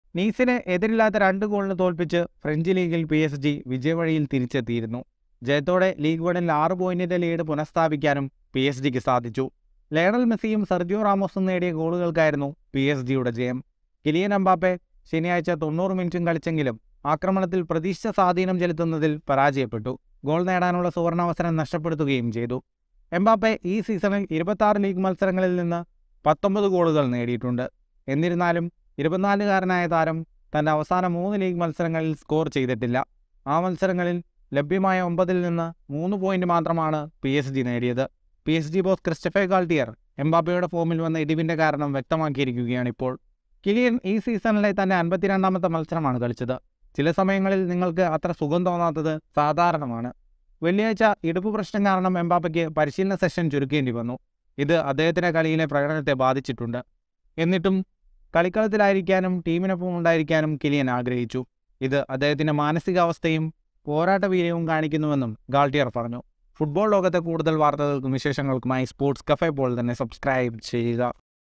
നീസിനെ എതിരില്ലാത്ത രണ്ട് ഗോളിന് തോൽപ്പിച്ച് ഫ്രഞ്ച് ലീഗിൽ പി എസ് ജി വിജയവഴിയിൽ തിരിച്ചെത്തിയിരുന്നു ജയത്തോടെ ലീഗ് വണിൽ ആറ് പോയിന്റിന്റെ ലീഡ് പുനഃസ്ഥാപിക്കാനും പി എസ് ജിക്ക് സാധിച്ചു ലയണൽ മെസ്സിയും സെർജിയോ റാമോസും നേടിയ ഗോളുകൾക്കായിരുന്നു പി എസ് ജിയുടെ ജയം കിലിയൻ എംബാപ്പെ ശനിയാഴ്ച തൊണ്ണൂറ് മിനിറ്റും കളിച്ചെങ്കിലും ആക്രമണത്തിൽ പ്രതീക്ഷിച്ച സ്വാധീനം ചെലുത്തുന്നതിൽ പരാജയപ്പെട്ടു ഗോൾ നേടാനുള്ള സുവർണാവസരം നഷ്ടപ്പെടുത്തുകയും ചെയ്തു എംബാപ്പെ ഈ സീസണിൽ ഇരുപത്തി ലീഗ് മത്സരങ്ങളിൽ നിന്ന് പത്തൊമ്പത് ഗോളുകൾ നേടിയിട്ടുണ്ട് എന്നിരുന്നാലും ഇരുപത്തിനാലുകാരനായ താരം തൻ്റെ അവസാന മൂന്ന് ലീഗ് മത്സരങ്ങളിൽ സ്കോർ ചെയ്തിട്ടില്ല ആ മത്സരങ്ങളിൽ ലഭ്യമായ ഒമ്പതിൽ നിന്ന് മൂന്ന് പോയിന്റ് മാത്രമാണ് പി എസ് ജി നേടിയത് P S G boss Christophe Galtier എംബാപ്പയുടെ ഫോമിൽ വന്ന ഇടിവിൻ്റെ കാരണം വ്യക്തമാക്കിയിരിക്കുകയാണ് ഇപ്പോൾ കിലിയൻ ഈ സീസണിലെ തൻ്റെ അൻപത്തിരണ്ടാമത്തെ മത്സരമാണ് കളിച്ചത് ചില സമയങ്ങളിൽ നിങ്ങൾക്ക് അത്ര സുഖം തോന്നാത്തത് സാധാരണമാണ് വെള്ളിയാഴ്ച ഇടുപ്പ് പ്രശ്നം കാരണം എംബാപ്പയ്ക്ക് പരിശീലന സെഷൻ ചുരുക്കേണ്ടി വന്നു ഇത് അദ്ദേഹത്തിൻ്റെ കളിയിലെ പ്രകടനത്തെ ബാധിച്ചിട്ടുണ്ട് എന്നിട്ടും കളിക്കളത്തിലായിരിക്കാനും ടീമിനൊപ്പം ഉണ്ടായിരിക്കാനും കിലിയൻ ആഗ്രഹിച്ചു ഇത് അദ്ദേഹത്തിൻ്റെ മാനസികാവസ്ഥയും പോരാട്ടവീര്യവും കാണിക്കുന്നുവെന്നും ഗാൾട്ടിയർ പറഞ്ഞു ഫുട്ബോൾ ലോകത്തെ കൂടുതൽ വാർത്തകൾക്കും വിശേഷങ്ങൾക്കുമായി സ്പോർട്സ് കഫേ പോൾ തന്നെ സബ്സ്ക്രൈബ് ചെയ്യുക